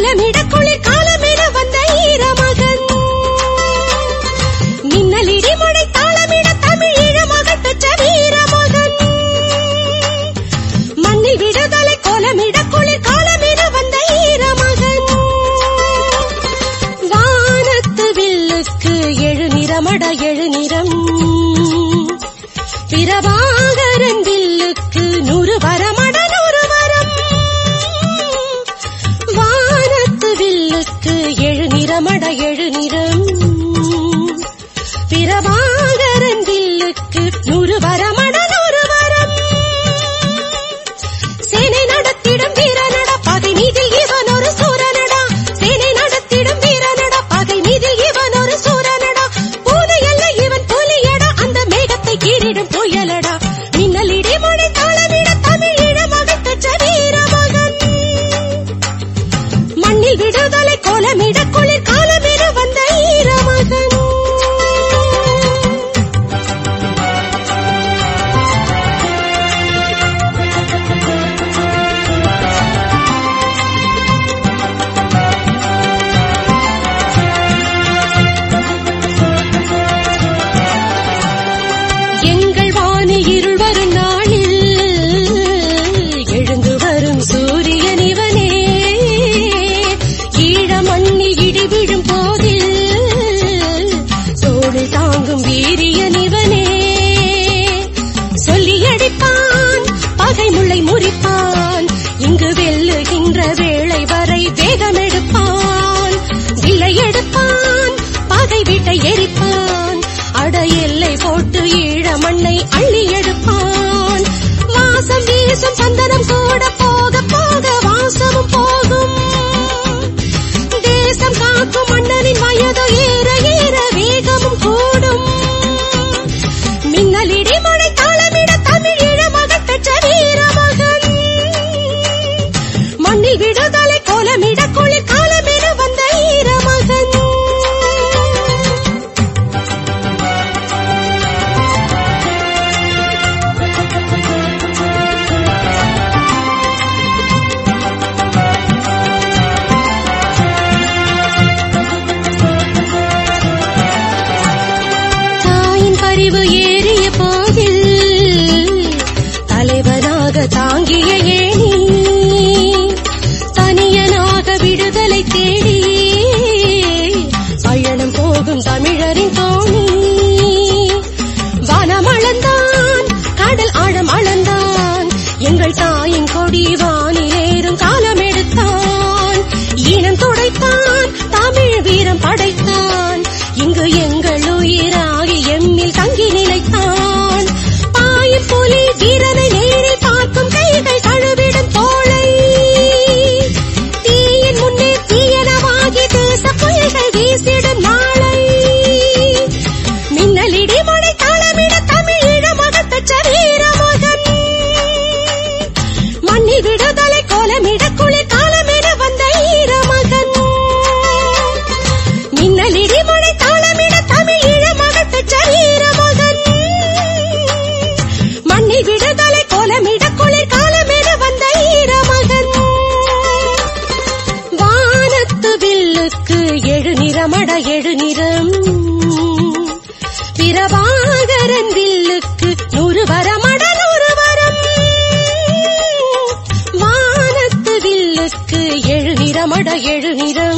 கோலமிட குளிர் காலமென வந்த ஈரமகன் மின்னலிடி மழை தாளமிட தமிழ் ஈழமகன் பெற்ற வீரமகன் மண்ணில் விடுதலை கோலமிட குளிர் காலமென வந்த ஈரமகன் வானத்து வில்லுக்கு எழு நிறமட எழு நிறம் பிரபாகரன் வில்லுக்கு நூறு வரமட நூறு வரம் வானத்து வில்லுக்கு எழு நிறமட எழு நிறம் பிரபாகரன் வில்லுக்கு நூறு வரமட நூறு வரம் சேனை நடத்திடும் வீரனட பகை மீதில் இவன் ஒரு சூரனடா சேனை நடத்திடும் வீரனட பகை மீதில் இவன் ஒரு சூரனடா பூனை அல்ல இவன் புலியடா அந்த மேகத்தை கீறிடும் புயலடா மின்னலிடி மழை தாளமிட தமிழ் இளமகன் பெற்ற வீரமகன் மண்ணில் விடுதலை கோலமிட குளிர் காலமிட வந்த ஈரமகன் எங்கள் வானில் இருள் வரும் நாளில் எழுந்து வரும் சூரியன் இவனே ஈழ மண்ணில் இடி விழும் போதில் தோடு தாங்கும் வீரியன் இவனே சொல்லி அடிப்பான் பகை முளை முறிப்பான் இங்கு வெல்லுகின்ற வேளை வரை வேகம் எடுப்பான் வில்லை எடுப்பான் பகை வீட்டை எரிப்பான் அட எல்லை போட்டு ஈழ மண்ணை அள்ளி எடுப்பான் வாசம் வீசும் சந்தனம் கூட போக போக வாசமும் போகும் தேசம் காக்கும் மன்னனின் வயது ஏற ஏற வேகமும் கூடும் மின்னலிடி மழை தாளமிட தமிழ் இளமகன் பெற்ற வீரமகன் மண்ணில் விடுதலை கோலமிட குளிர் காலமென வந்த ஈரமகன் தாயின் பரிவு ஏறிய போதில் தலைவனாக தாங்கிய ஏணி தனியனாக விடுதலை தேடி பயணம் போகும் தமிழரின் தோணி வானம் அளந்தான் கடல் ஆழம் அளந்தான் எங்கள் தாயின் கொடி வானிலேறும் காலம் எடுத்தான் ஈனம் துடைத்தான் தமிழ் வீரம் படைத்தான் இங்கு எங்கள் உயிராகி எம்மில் தங்கி நிலைத்தான் பாயும் புலி வீரனை நேரில் பார்க்கும் கைகள் தழுவிடும் தோளை தீயின் முன்னே தீயனவாகி தேச புயல்கள் வீசிடும் நாளை மின்னலிடி மழை தாளமிட தமிழ் இளமகன் பெற்ற வீரமகன் மண்ணில் விடுதலை கோலமிட குளிர் காலமென வந்த ஈரமகன் மின்னலிடி மழை தாளமிட தமிழ் இளமகன் பெற்ற வீரமகன் மண்ணில் விடுதலை கோலமிட குளிர் காலமென வந்த ஈரமகன் வானத்து வில்லுக்கு எழு நிறமட எழு நிறம் பிரபாகரன் வில்லுக்கு நூறு வரமட நூறு வரம் வானத்து வில்லுக்கு எழு நிறமட எழு நிறம்